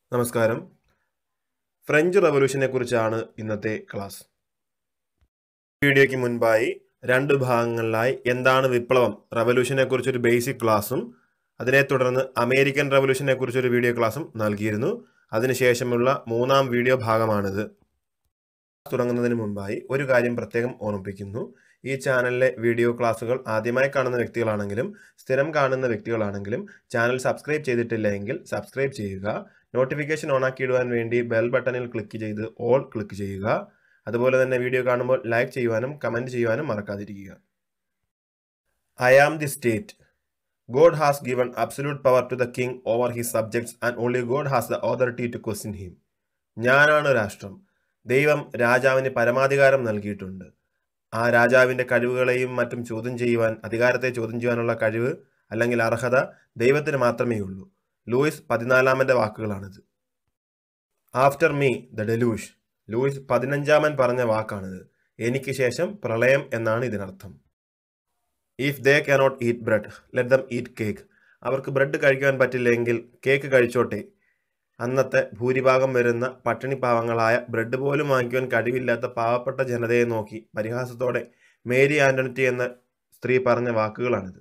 നമസ്കാരം ഫ്രഞ്ച് റവല്യൂഷനെ കുറിച്ചാണ് ഇന്നത്തെ ക്ലാസ് വീഡിയോയ്ക്ക് മുൻപായി രണ്ട് ഭാഗങ്ങളിലായി എന്താണ് വിപ്ലവം റവല്യൂഷനെ കുറിച്ചൊരു ബേസിക് ക്ലാസ്സും അതിനെ തുടർന്ന് അമേരിക്കൻ റവല്യൂഷനെ കുറിച്ചൊരു വീഡിയോ ക്ലാസ്സും നൽകിയിരുന്നു അതിനുശേഷമുള്ള മൂന്നാം വീഡിയോ ഭാഗമാണിത് തുടങ്ങുന്നതിന് മുമ്പായി ഒരു കാര്യം പ്രത്യേകം ഓർമ്മിപ്പിക്കുന്നു ഈ ചാനലിലെ വീഡിയോ ക്ലാസ്സുകൾ ആദ്യമായി കാണുന്ന വ്യക്തികളാണെങ്കിലും സ്ഥിരം കാണുന്ന വ്യക്തികളാണെങ്കിലും ചാനൽ സബ്സ്ക്രൈബ് ചെയ്തിട്ടില്ല എങ്കിൽ സബ്സ്ക്രൈബ് ചെയ്യുക നോട്ടിഫിക്കേഷൻ ഓണാക്കിയിടുവാൻ വേണ്ടി ബെൽ ബട്ടണിൽ ക്ലിക്ക് ചെയ്ത് ഓൾ ക്ലിക്ക് ചെയ്യുക അതുപോലെ തന്നെ വീഡിയോ കാണുമ്പോൾ ലൈക്ക് ചെയ്യുവാനും കമൻറ്റ് ചെയ്യുവാനും മറക്കാതിരിക്കുക I am the state god has given absolute power to the king over his subjects and only god has the authority to question him ഞാനാണ് രാഷ്ട്രം ദൈവം രാജാവിന് പരമാധികാരം നൽകിയിട്ടുണ്ട് ആ രാജാവിൻ്റെ കഴിവുകളെയും മറ്റും ചോദ്യം ചെയ്യുവാൻ അധികാരത്തെ ചോദ്യം ചെയ്യാനുള്ള കഴിവ് അല്ലെങ്കിൽ അർഹത ദൈവത്തിന് മാത്രമേ ഉള്ളൂ ലൂയിസ് പതിനാലാമൻ്റെ വാക്കുകളാണിത് after me the deluge Louis പതിനഞ്ചാമൻ പറഞ്ഞ വാക്കാണിത് എനിക്ക് ശേഷം പ്രളയം എന്നാണ് ഇതിനർത്ഥം if they cannot eat bread let them eat cake അവർക്ക് ബ്രെഡ് കഴിക്കാൻ പറ്റില്ലെങ്കിൽ കേക്ക് കഴിച്ചോട്ടെ അന്നത്തെ ഭൂരിഭാഗം വരുന്ന പട്ടിണി പാവങ്ങളായ ബ്രെഡ് പോലും വാങ്ങിക്കുവാൻ കഴിവില്ലാത്ത പാവപ്പെട്ട ജനതയെ നോക്കി പരിഹാസത്തോടെ മേരി ആന്റണിറ്റി എന്ന സ്ത്രീ പറഞ്ഞ വാക്കുകളാണിത്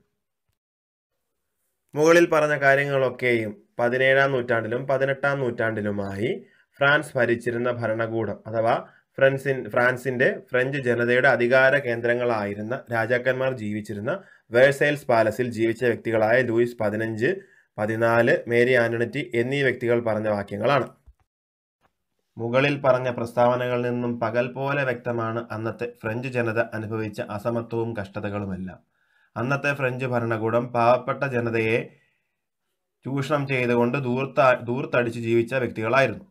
മുകളിൽ പറഞ്ഞ കാര്യങ്ങളൊക്കെയും പതിനേഴാം നൂറ്റാണ്ടിലും പതിനെട്ടാം നൂറ്റാണ്ടിലുമായി ഫ്രാൻസ് ഭരിച്ചിരുന്ന ഭരണകൂടം അഥവാ ഫ്രൻസിൻ ഫ്രാൻസിന്റെ ഫ്രഞ്ച് ജനതയുടെ അധികാര കേന്ദ്രങ്ങളായിരുന്ന രാജാക്കന്മാർ ജീവിച്ചിരുന്ന വേഴ്സൈൽസ് പാലസിൽ ജീവിച്ച വ്യക്തികളായ ലൂയിസ് പതിനഞ്ച് പതിനാല് മേരി ആന്റണിറ്റി എന്നീ വ്യക്തികൾ പറഞ്ഞ വാക്യങ്ങളാണ് മുകളിൽ പറഞ്ഞ പ്രസ്താവനകളിൽ നിന്നും പകൽ പോലെ വ്യക്തമാണ് അന്നത്തെ ഫ്രഞ്ച് ജനത അനുഭവിച്ച അസമത്വവും കഷ്ടതകളുമെല്ലാം അന്നത്തെ ഫ്രഞ്ച് ഭരണകൂടം പാവപ്പെട്ട ജനതയെ ചൂഷണം ചെയ്തുകൊണ്ട് ദൂർത്ത ദൂർത്തടിച്ച് ജീവിച്ച വ്യക്തികളായിരുന്നു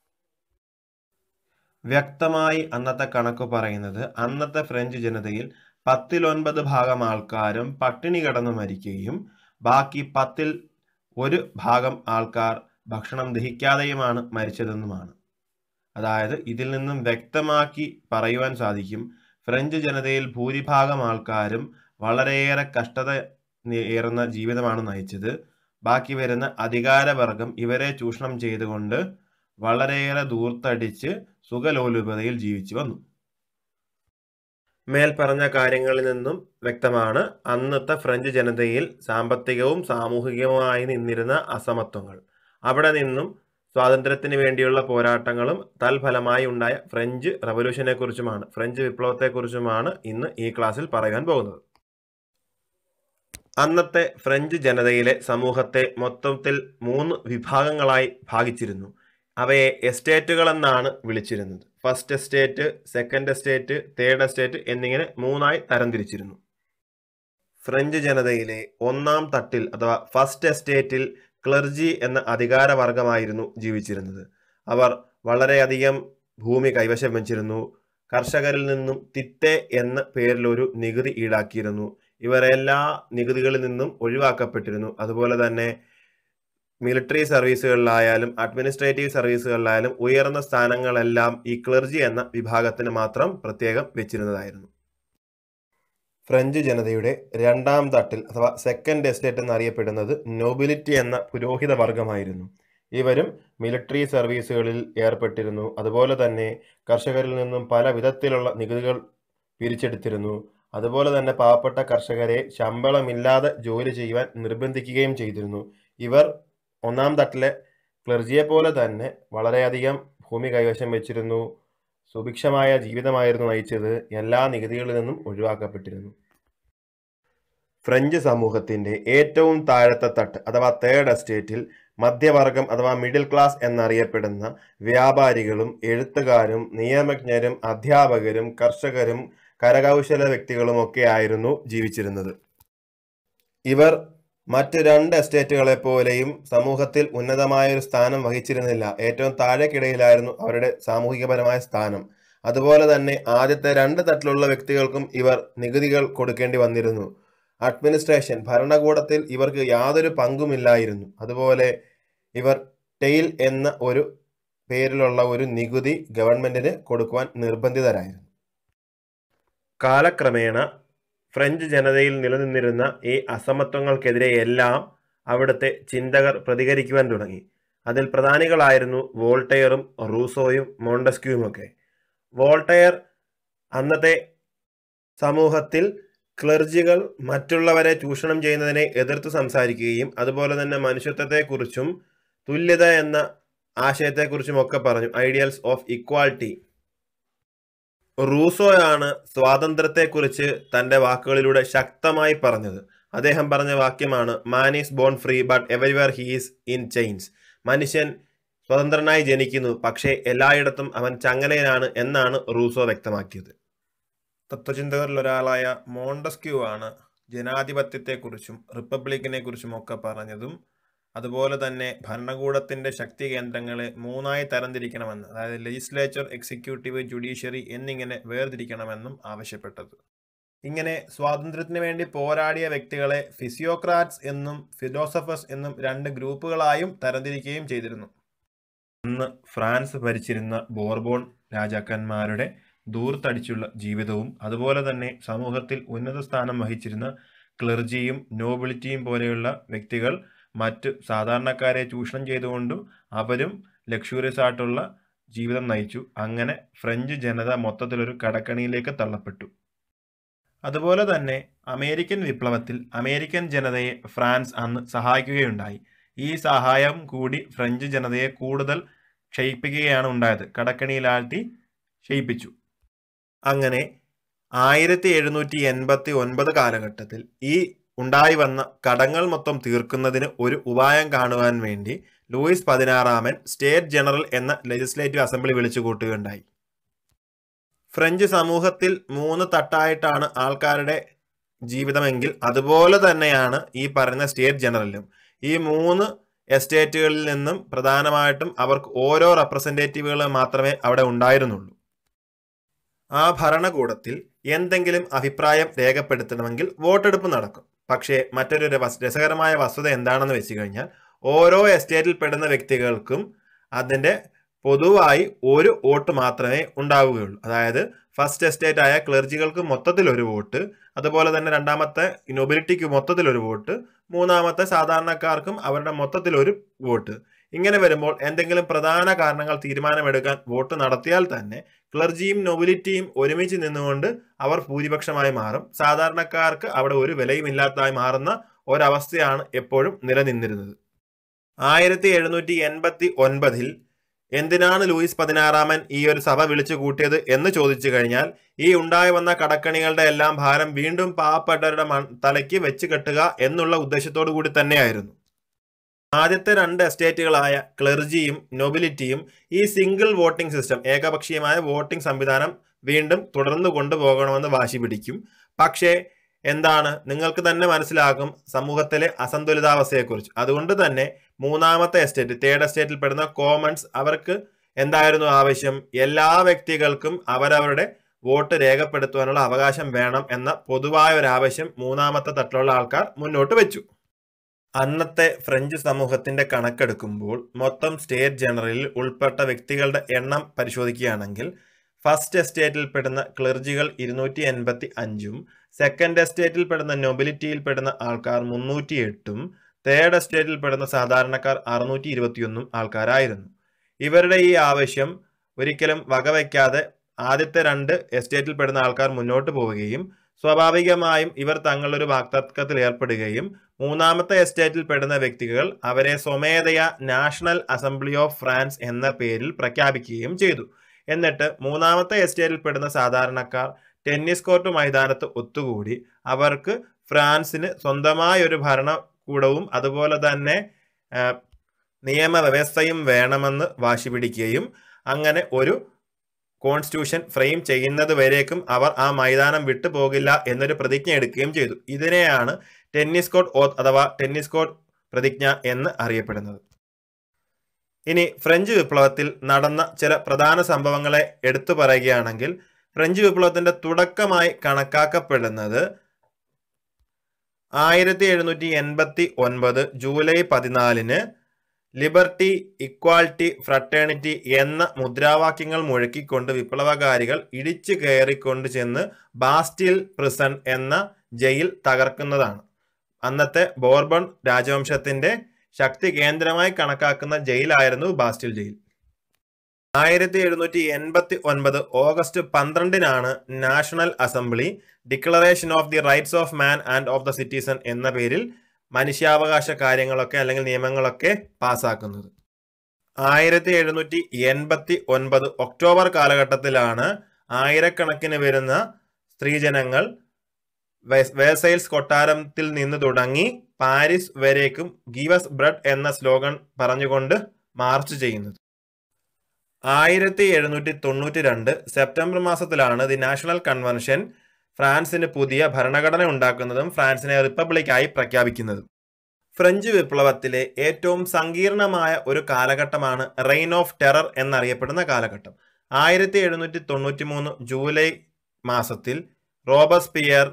വ്യക്തമായി അന്നത്തെ കണക്ക് പറയുന്നത് അന്നത്തെ ഫ്രഞ്ച് ജനതയിൽ പത്തിലൊൻപത് ഭാഗം ആൾക്കാരും പട്ടിണി കിടന്ന് മരിക്കുകയും ബാക്കി പത്തിൽ ഒരു ഭാഗം ആൾക്കാർ ഭക്ഷണം ദഹിക്കാതെയുമാണ് മരിച്ചതെന്നുമാണ് അതായത് ഇതിൽ നിന്നും വ്യക്തമാക്കി പറയുവാൻ സാധിക്കും ഫ്രഞ്ച് ജനതയിൽ ഭൂരിഭാഗം ആൾക്കാരും വളരെയേറെ കഷ്ടത ഏറുന്ന ജീവിതമാണ് നയിച്ചത് ബാക്കി വരുന്ന അധികാരവർഗം ഇവരെ ചൂഷണം ചെയ്തുകൊണ്ട് വളരെയേറെ ദൂർത്തടിച്ച് സുഖലോലുപതയിൽ ജീവിച്ചു വന്നു മേൽ പറഞ്ഞ കാര്യങ്ങളിൽ നിന്നും വ്യക്തമാണ് അന്നത്തെ ഫ്രഞ്ച് ജനതയിൽ സാമ്പത്തികവും സാമൂഹികവുമായി നിന്നിരുന്ന അസമത്വങ്ങൾ അവിടെ നിന്നും സ്വാതന്ത്ര്യത്തിന് വേണ്ടിയുള്ള പോരാട്ടങ്ങളും തൽഫലമായി ഉണ്ടായ ഫ്രഞ്ച് റവല്യൂഷനെ കുറിച്ചുമാണ് ഫ്രഞ്ച് വിപ്ലവത്തെക്കുറിച്ചുമാണ് ഇന്ന് ഈ ക്ലാസ്സിൽ പറയാൻ പോകുന്നത് അന്നത്തെ ഫ്രഞ്ച് ജനതയിലെ സമൂഹത്തെ മൊത്തത്തിൽ മൂന്ന് വിഭാഗങ്ങളായി ഭാഗിച്ചിരുന്നു അവയെ എസ്റ്റേറ്റുകൾ എന്നാണ് വിളിച്ചിരുന്നത് first estate second estate third estate എന്നിങ്ങനെ മൂന്നായി തരംതിരിച്ചിരുന്നു ഫ്രഞ്ച് ജനതയിലെ ഒന്നാം തട്ടിൽ അഥവാ ഫസ്റ്റ് എസ്റ്റേറ്റിൽ ക്ലർജി എന്ന അധികാരവർഗമായിരുന്നു ജീവിച്ചിരുന്നത് അവർ വളരെയധികം ഭൂമി കൈവശം വെച്ചിരുന്നു കർഷകരിൽ നിന്നും തിത്തെ എന്ന പേരിലൊരു നികുതി ഈടാക്കിയിരുന്നു ഇവർ എല്ലാ നികുതികളിൽ നിന്നും ഒഴിവാക്കപ്പെട്ടിരുന്നു അതുപോലെ തന്നെ മിലിറ്ററി സർവീസുകളിലായാലും അഡ്മിനിസ്ട്രേറ്റീവ് സർവീസുകളിലായാലും ഉയർന്ന സ്ഥാനങ്ങളെല്ലാം ഈ ക്ലർജി എന്ന വിഭാഗത്തിന് മാത്രം പ്രത്യേകം വെച്ചിരുന്നതായിരുന്നു ഫ്രഞ്ച് ജനതയുടെ രണ്ടാം തട്ടിൽ അഥവാ സെക്കൻഡ് എസ്റ്റേറ്റ് എന്നറിയപ്പെടുന്നത് നോബിലിറ്റി എന്ന പുരോഹിത വർഗമായിരുന്നു ഇവരും മിലിറ്ററി സർവീസുകളിൽ ഏർപ്പെട്ടിരുന്നു അതുപോലെ തന്നെ കർഷകരിൽ നിന്നും പല വിധത്തിലുള്ള നികുതികൾ പിരിച്ചെടുത്തിരുന്നു അതുപോലെ തന്നെ പാവപ്പെട്ട കർഷകരെ ശമ്പളമില്ലാതെ ജോലി ചെയ്യുവാൻ നിർബന്ധിക്കുകയും ചെയ്തിരുന്നു ഇവർ ഒന്നാം തട്ടിലെ ക്ലർജിയെ പോലെ തന്നെ വളരെയധികം ഭൂമി കൈവശം വെച്ചിരുന്നു സുഭിക്ഷമായ ജീവിതമായിരുന്നു നയിച്ചത് എല്ലാ നികുതികളിൽ നിന്നും ഒഴിവാക്കപ്പെട്ടിരുന്നു ഫ്രഞ്ച് സമൂഹത്തിന്റെ ഏറ്റവും താഴത്തെ തട്ട് അഥവാ തേർഡ് എസ്റ്റേറ്റിൽ മധ്യവർഗം അഥവാ മിഡിൽ ക്ലാസ് എന്നറിയപ്പെടുന്ന വ്യാപാരികളും എഴുത്തുകാരും നിയമജ്ഞരും അധ്യാപകരും കർഷകരും കരകൗശല വ്യക്തികളും ഒക്കെ ആയിരുന്നു ജീവിച്ചിരുന്നത് ഇവർ മറ്റ് രണ്ട് എസ്റ്റേറ്റുകളെ പോലെയും സമൂഹത്തിൽ ഉന്നതമായ ഒരു സ്ഥാനം വഹിച്ചിരുന്നില്ല ഏറ്റവും താഴേക്കിടയിലായിരുന്നു അവരുടെ സാമൂഹികപരമായ സ്ഥാനം അതുപോലെ തന്നെ ആദ്യത്തെ രണ്ട് തട്ടിലുള്ള വ്യക്തികൾക്കും ഇവർ നികുതികൾ കൊടുക്കേണ്ടി വന്നിരുന്നു അഡ്മിനിസ്ട്രേഷൻ ഭരണകൂടത്തിൽ ഇവർക്ക് യാതൊരു പങ്കുമില്ലായിരുന്നു അതുപോലെ ഇവർ ടെയിൽ എന്ന ഒരു പേരിലുള്ള ഒരു നികുതി ഗവൺമെന്റിന് കൊടുക്കുവാൻ നിർബന്ധിതരായിരുന്നു കാലക്രമേണ ഫ്രഞ്ച് ജനതയിൽ നിലനിന്നിരുന്ന ഈ അസമത്വങ്ങൾക്കെതിരെയെല്ലാം അവിടുത്തെ ചിന്തകർ പ്രതികരിക്കുവാൻ തുടങ്ങി അതിൽ പ്രധാനികളായിരുന്നു വോൾട്ടയറും റൂസോയും മോണ്ടസ്ക്യൂവും ഒക്കെ വോൾട്ടയർ അന്നത്തെ സമൂഹത്തിൽ ക്ലർജികൾ മറ്റുള്ളവരെ ചൂഷണം ചെയ്യുന്നതിനെ എതിർത്ത് സംസാരിക്കുകയും അതുപോലെ തന്നെ മനുഷ്യത്വത്തെക്കുറിച്ചും തുല്യത എന്ന ആശയത്തെക്കുറിച്ചും ഒക്കെ പറഞ്ഞു ഐഡിയൽസ് ഓഫ് ഇക്വാളിറ്റി റൂസോയാണ് സ്വാതന്ത്ര്യത്തെക്കുറിച്ച് തൻ്റെ വാക്കുകളിലൂടെ ശക്തമായി പറഞ്ഞത് അദ്ദേഹം പറഞ്ഞ വാക്യമാണ് man is born free but everywhere he's in chains മനുഷ്യൻ സ്വതന്ത്രനായി ജനിക്കുന്നു പക്ഷേ എല്ലായിടത്തും അവൻ ചങ്ങലയിലാണ് എന്നാണ് റൂസോ വ്യക്തമാക്കിയത് തത്വചിന്തകരിൽ ഒരാളായ മോണ്ടസ്ക്യൂ ആണ് ജനാധിപത്യത്തെക്കുറിച്ചും റിപ്പബ്ലിക്കിനെ കുറിച്ചും ഒക്കെ പറഞ്ഞതും അതുപോലെ തന്നെ ഭരണകൂടത്തിന്റെ ശക്തി കേന്ദ്രങ്ങളെ മൂന്നായി തരംതിരിക്കണമെന്ന് അതായത് ലെജിസ്ലേച്ചർ എക്സിക്യൂട്ടീവ് ജുഡീഷ്യറി എന്നിങ്ങനെ വേർതിരിക്കണമെന്നും ആവശ്യപ്പെട്ടത് ഇങ്ങനെ സ്വാതന്ത്ര്യത്തിന് വേണ്ടി പോരാടിയ വ്യക്തികളെ ഫിസിയോക്രാറ്റ്സ് എന്നും ഫിലോസഫേഴ്സ് എന്നും രണ്ട് ഗ്രൂപ്പുകളായും തരംതിരിക്കുകയും ചെയ്തിരുന്നു അന്ന് ഫ്രാൻസ് ഭരിച്ചിരുന്ന ബോർബോൺ രാജാക്കന്മാരുടെ ദൂർത്തടിച്ചുള്ള ജീവിതവും അതുപോലെ തന്നെ സമൂഹത്തിൽ ഉന്നത സ്ഥാനം വഹിച്ചിരുന്ന ക്ലർജിയും നോബിലിറ്റിയും പോലെയുള്ള വ്യക്തികൾ മറ്റ് സാധാരണക്കാരെ ചൂഷണം ചെയ്തുകൊണ്ടും അവരും ലക്ഷൂറിയസ് ആയിട്ടുള്ള ജീവിതം നയിച്ചു അങ്ങനെ ഫ്രഞ്ച് ജനത മൊത്തത്തിലൊരു കടക്കണിയിലേക്ക് തള്ളപ്പെട്ടു അതുപോലെ തന്നെ അമേരിക്കൻ വിപ്ലവത്തിൽ അമേരിക്കൻ ജനതയെ ഫ്രാൻസ് അന്ന് സഹായിക്കുകയുണ്ടായി ഈ സഹായം കൂടി ഫ്രഞ്ച് ജനതയെ കൂടുതൽ ക്ഷയിപ്പിക്കുകയാണ് ഉണ്ടായത് കടക്കണിയിലാഴ്ത്തി ക്ഷയിപ്പിച്ചു അങ്ങനെ ആയിരത്തി എഴുന്നൂറ്റി എൺപത്തി ഒൻപത് കാലഘട്ടത്തിൽ ഈ ഉണ്ടായി വന്ന കടങ്ങൾ മൊത്തം തീർക്കുന്നതിന് ഒരു ഉപായം കാണുവാൻ വേണ്ടി ലൂയിസ് പതിനാറാമൻ സ്റ്റേറ്റ് ജനറൽ എന്ന ലെജിസ്ലേറ്റീവ് അസംബ്ലി വിളിച്ചു കൂട്ടുകയുണ്ടായി ഫ്രഞ്ച് സമൂഹത്തിൽ മൂന്ന് തട്ടായിട്ടാണ് ആൾക്കാരുടെ ജീവിതമെങ്കിൽ അതുപോലെ തന്നെയാണ് ഈ പറയുന്ന സ്റ്റേറ്റ് ജനറലും ഈ മൂന്ന് എസ്റ്റേറ്റുകളിൽ നിന്നും പ്രധാനമായിട്ടും അവർക്ക് ഓരോ റെപ്രസെൻറ്റേറ്റീവുകൾ മാത്രമേ അവിടെ ഉണ്ടായിരുന്നുള്ളൂ ആ ഭരണകൂടത്തിൽ എന്തെങ്കിലും അഭിപ്രായം രേഖപ്പെടുത്തണമെങ്കിൽ വോട്ടെടുപ്പ് നടക്കും പക്ഷേ മറ്റൊരു രസകരമായ വസ്തുത എന്താണെന്ന് വെച്ച് കഴിഞ്ഞാൽ ഓരോ എസ്റ്റേറ്റിൽ പെടുന്ന വ്യക്തികൾക്കും അതിൻ്റെ പൊതുവായി ഒരു വോട്ട് മാത്രമേ ഉണ്ടാവുകയുള്ളൂ അതായത് ഫസ്റ്റ് എസ്റ്റേറ്റ് ആയ ക്ലർജികൾക്ക് മൊത്തത്തിൽ ഒരു വോട്ട് അതുപോലെ തന്നെ രണ്ടാമത്തെ നൊബിലിറ്റിക്ക് മൊത്തത്തിൽ ഒരു വോട്ട് മൂന്നാമത്തെ സാധാരണക്കാർക്കും അവരുടെ മൊത്തത്തിൽ ഒരു വോട്ട് ഇങ്ങനെ വരുമ്പോൾ എന്തെങ്കിലും പ്രധാന കാരണങ്ങൾ തീരുമാനമെടുക്കാൻ വോട്ട് നടത്തിയാൽ തന്നെ ക്ലർജിയും നൊബിലിറ്റിയും ഒരുമിച്ച് നിന്നുകൊണ്ട് അവർ ഭൂരിപക്ഷമായി മാറും സാധാരണക്കാർക്ക് അവിടെ ഒരു വിലയും ഇല്ലാത്തതായി മാറുന്ന ഒരവസ്ഥയാണ് എപ്പോഴും നിലനിന്നിരുന്നത് ആയിരത്തി എഴുന്നൂറ്റി എൺപത്തി ഒൻപതിൽ എന്തിനാണ് ലൂയിസ് പതിനാറാമൻ ഈ ഒരു സഭ വിളിച്ചു കൂട്ടിയത് എന്ന് ചോദിച്ചു കഴിഞ്ഞാൽ ഈ ഉണ്ടായി വന്ന കടക്കണികളുടെ എല്ലാം ഭാരം വീണ്ടും പാവപ്പെട്ടവരുടെ തലയ്ക്ക് വെച്ച് കെട്ടുക എന്നുള്ള ഉദ്ദേശത്തോടു കൂടി തന്നെയായിരുന്നു ആദ്യത്തെ രണ്ട് എസ്റ്റേറ്റുകളായ ക്ലർജിയും നൊബിലിറ്റിയും ഈ സിംഗിൾ വോട്ടിംഗ് സിസ്റ്റം ഏകപക്ഷീയമായ വോട്ടിംഗ് സംവിധാനം വീണ്ടും തുടർന്നു കൊണ്ടുപോകണമെന്ന് വാശി പിടിക്കും പക്ഷേ എന്താണ് നിങ്ങൾക്ക് തന്നെ മനസ്സിലാകും സമൂഹത്തിലെ അസന്തുലിതാവസ്ഥയെക്കുറിച്ച് അതുകൊണ്ട് തന്നെ മൂന്നാമത്തെ എസ്റ്റേറ്റ് തേർഡ് എസ്റ്റേറ്റിൽ പെടുന്ന കോമൺസ് അവർക്ക് എന്തായിരുന്നു ആവശ്യം എല്ലാ വ്യക്തികൾക്കും അവരവരുടെ വോട്ട് രേഖപ്പെടുത്തുവാനുള്ള അവകാശം വേണം എന്ന പൊതുവായ ഒരു ആവശ്യം മൂന്നാമത്തെ തട്ടിലുള്ള ആൾക്കാർ മുന്നോട്ട് വെച്ചു അന്നത്തെ ഫ്രഞ്ച് സമൂഹത്തിന്റെ കണക്കെടുക്കുമ്പോൾ മൊത്തം സ്റ്റേറ്റ് ജനറലിൽ ഉൾപ്പെട്ട വ്യക്തികളുടെ എണ്ണം പരിശോധിക്കുകയാണെങ്കിൽ ഫസ്റ്റ് എസ്റ്റേറ്റിൽ പെടുന്ന ക്ലർജികൾ ഇരുന്നൂറ്റി എൺപത്തി അഞ്ചും സെക്കൻഡ് എസ്റ്റേറ്റിൽ പെടുന്ന നൊബിലിറ്റിയിൽ പെടുന്ന ആൾക്കാർ മുന്നൂറ്റി എട്ടും തേർഡ് എസ്റ്റേറ്റിൽ പെടുന്ന സാധാരണക്കാർ അറുന്നൂറ്റി ഇരുപത്തിയൊന്നും ആൾക്കാരായിരുന്നു ഇവരുടെ ഈ ആവശ്യം ഒരിക്കലും വകവയ്ക്കാതെ ആദ്യത്തെ രണ്ട് എസ്റ്റേറ്റിൽ പെടുന്ന ആൾക്കാർ മുന്നോട്ട് പോവുകയും സ്വാഭാവികമായും ഇവർ തങ്ങളൊരു വാക്തർക്കത്തിൽ ഏർപ്പെടുകയും മൂന്നാമത്തെ എസ്റ്റേറ്റിൽ പെടുന്ന വ്യക്തികൾ അവരെ സ്വമേധയാ നാഷണൽ അസംബ്ലി ഓഫ് ഫ്രാൻസ് എന്ന പേരിൽ പ്രഖ്യാപിക്കുകയും ചെയ്തു എന്നിട്ട് മൂന്നാമത്തെ എസ്റ്റേറ്റിൽ പെടുന്ന സാധാരണക്കാർ ടെന്നീസ് കോർട്ട് മൈതാനത്ത് ഒത്തുകൂടി അവർക്ക് ഫ്രാൻസിന് സ്വന്തമായ ഒരു ഭരണകൂടവും അതുപോലെ തന്നെ നിയമവ്യവസ്ഥയും വേണമെന്ന് വാശി പിടിക്കുകയും അങ്ങനെ ഒരു കോൺസ്റ്റിറ്റ്യൂഷൻ ഫ്രെയിം ചെയ്യുന്നത് വരേക്കും അവർ ആ മൈതാനം വിട്ടു പോകില്ല എന്നൊരു പ്രതിജ്ഞ എടുക്കുകയും ചെയ്തു ഇതിനെയാണ് ടെന്നീസ് കോർട്ട് ഓത്ത് അഥവാ ടെന്നീസ് കോർട്ട് പ്രതിജ്ഞ എന്ന് അറിയപ്പെടുന്നത് ഇനി ഫ്രഞ്ച് വിപ്ലവത്തിൽ നടന്ന ചില പ്രധാന സംഭവങ്ങളെ എടുത്തു പറയുകയാണെങ്കിൽ ഫ്രഞ്ച് വിപ്ലവത്തിന്റെ തുടക്കമായി കണക്കാക്കപ്പെടുന്നത് ആയിരത്തി എഴുന്നൂറ്റി എൺപത്തി ഒൻപത് ജൂലൈ പതിനാലിന് ലിബർട്ടി ഇക്വാളിറ്റി ഫ്രട്ടേണിറ്റി എന്ന മുദ്രാവാക്യങ്ങൾ മുഴക്കിക്കൊണ്ട് വിപ്ലവകാരികൾ ഇടിച്ചു കയറിക്കൊണ്ട് ചെന്ന് ബാസ്റ്റിൽ പ്രിസൺ എന്ന ജയിൽ തകർക്കുന്നതാണ് അന്നത്തെ ബോർബൺ രാജവംശത്തിന്റെ ശക്തി കേന്ദ്രമായി കണക്കാക്കുന്ന ജയിലായിരുന്നു ബാസ്റ്റിൽ ജയിൽ ആയിരത്തി എഴുന്നൂറ്റി എൺപത്തി ഒൻപത് ഓഗസ്റ്റ് പന്ത്രണ്ടിനാണ് national assembly declaration of the rights of man and of the citizen എന്ന പേരിൽ മനുഷ്യാവകാശ കാര്യങ്ങളൊക്കെ അല്ലെങ്കിൽ നിയമങ്ങളൊക്കെ പാസ്സാക്കുന്നത് ആയിരത്തി എഴുന്നൂറ്റി എൺപത്തി ഒൻപത് ഒക്ടോബർ കാലഘട്ടത്തിലാണ് ആയിരക്കണക്കിന് വരുന്ന സ്ത്രീജനങ്ങൾ വേസൈൽസ് കൊട്ടാരത്തിൽ നിന്ന് തുടങ്ങി പാരീസ് വരേക്കും ഗീവസ് ബ്രെഡ് എന്ന സ്ലോഗൻ പറഞ്ഞുകൊണ്ട് മാർച്ച് ചെയ്യുന്നത് ആയിരത്തി എഴുന്നൂറ്റി തൊണ്ണൂറ്റി രണ്ട് സെപ്റ്റംബർ മാസത്തിലാണ് ദി നാഷണൽ കൺവെൻഷൻ ഫ്രാൻസിന് പുതിയ ഭരണഘടന ഉണ്ടാക്കുന്നതും ഫ്രാൻസിനെ റിപ്പബ്ലിക്കായി പ്രഖ്യാപിക്കുന്നതും ഫ്രഞ്ച് വിപ്ലവത്തിലെ ഏറ്റവും സങ്കീർണമായ ഒരു കാലഘട്ടമാണ് റെയിൻ ഓഫ് ടെറർ എന്നറിയപ്പെടുന്ന കാലഘട്ടം ആയിരത്തി എഴുന്നൂറ്റി തൊണ്ണൂറ്റി മൂന്ന് ജൂലൈ മാസത്തിൽ റോബസ്പിയർ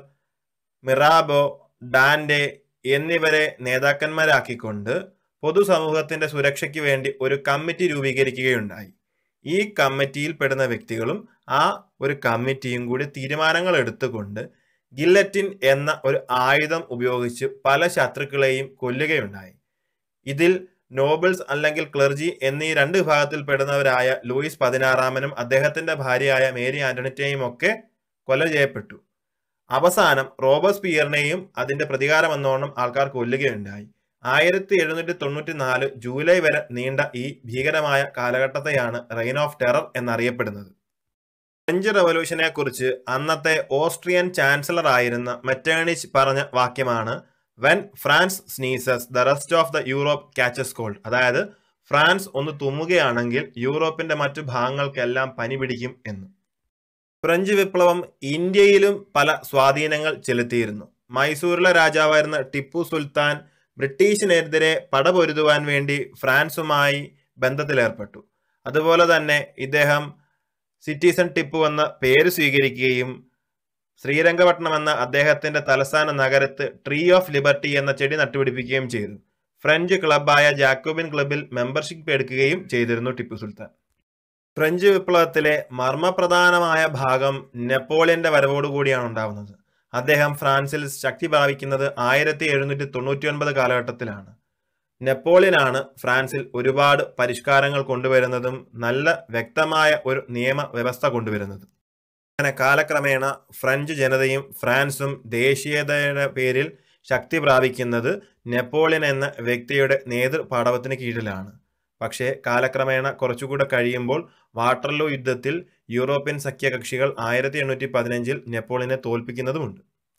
മിറാബോ ഡാൻഡെ എന്നിവരെ നേതാക്കന്മാരാക്കിക്കൊണ്ട് പൊതുസമൂഹത്തിന്റെ സുരക്ഷയ്ക്ക് വേണ്ടി ഒരു കമ്മിറ്റി രൂപീകരിക്കുകയുണ്ടായി ഈ കമ്മിറ്റിയിൽ പെടുന്ന വ്യക്തികളും ആ ഒരു കമ്മിറ്റിയും കൂടി തീരുമാനങ്ങൾ എടുത്തുകൊണ്ട് ഗില്ലറ്റിൻ എന്ന ഒരു ആയുധം ഉപയോഗിച്ച് പല ശത്രുക്കളെയും കൊല്ലുകയുണ്ടായി ഇതിൽ നോബിൾസ് അല്ലെങ്കിൽ ക്ലർജി എന്നീ രണ്ട് വിഭാഗത്തിൽ പെടുന്നവരായ ലൂയിസ് പതിനാറാമനും അദ്ദേഹത്തിന്റെ ഭാര്യയായ മേരി ആന്റണിറ്റയും ഒക്കെ കൊല ചെയ്യപ്പെട്ടു അവസാനം റോബസ്പിയറിനെയും അതിന്റെ പ്രതികാരമെന്നോണം ആൾക്കാർ കൊല്ലുകയുണ്ടായി ആയിരത്തി എഴുന്നൂറ്റി തൊണ്ണൂറ്റി നാല് ജൂലൈ വരെ നീണ്ട ഈ ഭീകരമായ കാലഘട്ടത്തെയാണ് റെയിൻ ഓഫ് ടെറർ എന്നറിയപ്പെടുന്നത് ഫ്രഞ്ച് റവല്യൂഷനെ കുറിച്ച് അന്നത്തെ ഓസ്ട്രിയൻ ചാൻസലർ ആയിരുന്ന മെറ്റേണിച്ച് പറഞ്ഞ വാക്യമാണ് when France sneezes the rest of the Europe catches cold അതായത് ഫ്രാൻസ് ഒന്ന് തുമ്മുകയാണെങ്കിൽ യൂറോപ്പിന്റെ മറ്റു ഭാഗങ്ങൾക്കെല്ലാം പനി പിടിക്കും എന്ന് ഫ്രഞ്ച് വിപ്ലവം ഇന്ത്യയിലും പല സ്വാധീനങ്ങൾ ചെലുത്തിയിരുന്നു മൈസൂരിലെ രാജാവായിരുന്ന ടിപ്പു സുൽത്താൻ ബ്രിട്ടീഷിനെതിരെ പടപൊരുതുവാൻ വേണ്ടി ഫ്രാൻസുമായി ബന്ധത്തിലേർപ്പെട്ടു അതുപോലെ തന്നെ ഇദ്ദേഹം സിറ്റിസൺ ടിപ്പു എന്ന പേര് സ്വീകരിക്കുകയും ശ്രീരംഗപട്ടണം എന്ന അദ്ദേഹത്തിന്റെ തലസ്ഥാന നഗരത്ത് ട്രീ ഓഫ് ലിബർട്ടി എന്ന ചെടി നട്ടുപിടിപ്പിക്കുകയും ചെയ്തു ഫ്രഞ്ച് ക്ലബായ ജാക്കോബിൻ ക്ലബിൽ മെമ്പർഷിപ്പ് എടുക്കുകയും ചെയ്തിരുന്നു ടിപ്പു സുൽത്താൻ ഫ്രഞ്ച് വിപ്ലവത്തിലെ മർമ്മപ്രധാനമായ ഭാഗം നെപ്പോളിയന്റെ വരവോടുകൂടിയാണ് ഉണ്ടാവുന്നത് അദ്ദേഹം ഫ്രാൻസിൽ ശക്തി പ്രാപിക്കുന്നത് ആയിരത്തി എഴുന്നൂറ്റി തൊണ്ണൂറ്റി ഒൻപത് കാലഘട്ടത്തിലാണ് നെപ്പോളിയനാണ് ഫ്രാൻസിൽ ഒരുപാട് പരിഷ്കാരങ്ങൾ കൊണ്ടുവരുന്നതും നല്ല വ്യക്തമായ ഒരു നിയമ വ്യവസ്ഥ കൊണ്ടുവരുന്നതും അങ്ങനെ കാലക്രമേണ ഫ്രഞ്ച് ജനതയും ഫ്രാൻസും ദേശീയതയുടെ പേരിൽ ശക്തി പ്രാപിക്കുന്നത് നെപ്പോളിയൻ എന്ന വ്യക്തിയുടെ നേതൃപാടവത്തിന് കീഴിലാണ് പക്ഷേ കാലക്രമേണ കുറച്ചുകൂടെ കഴിയുമ്പോൾ വാട്ടർലൂ യുദ്ധത്തിൽ യൂറോപ്യൻ സഖ്യകക്ഷികൾ ആയിരത്തി എണ്ണൂറ്റി പതിനഞ്ചിൽ നെപ്പോളിയനെ തോൽപ്പിക്കുന്നതുമുണ്ട്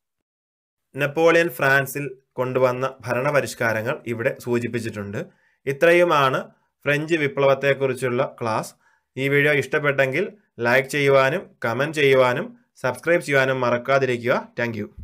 നെപ്പോളിയൻ ഫ്രാൻസിൽ കൊണ്ടുവന്ന ഭരണപരിഷ്കാരങ്ങൾ ഇവിടെ സൂചിപ്പിച്ചിട്ടുണ്ട് ഇത്രയുമാണ് ഫ്രഞ്ച് വിപ്ലവത്തെക്കുറിച്ചുള്ള ക്ലാസ് ഈ വീഡിയോ ഇഷ്ടപ്പെട്ടെങ്കിൽ ലൈക്ക് ചെയ്യുവാനും കമൻറ്റ് ചെയ്യുവാനും സബ്സ്ക്രൈബ് ചെയ്യുവാനും മറക്കാതിരിക്കുക താങ്ക്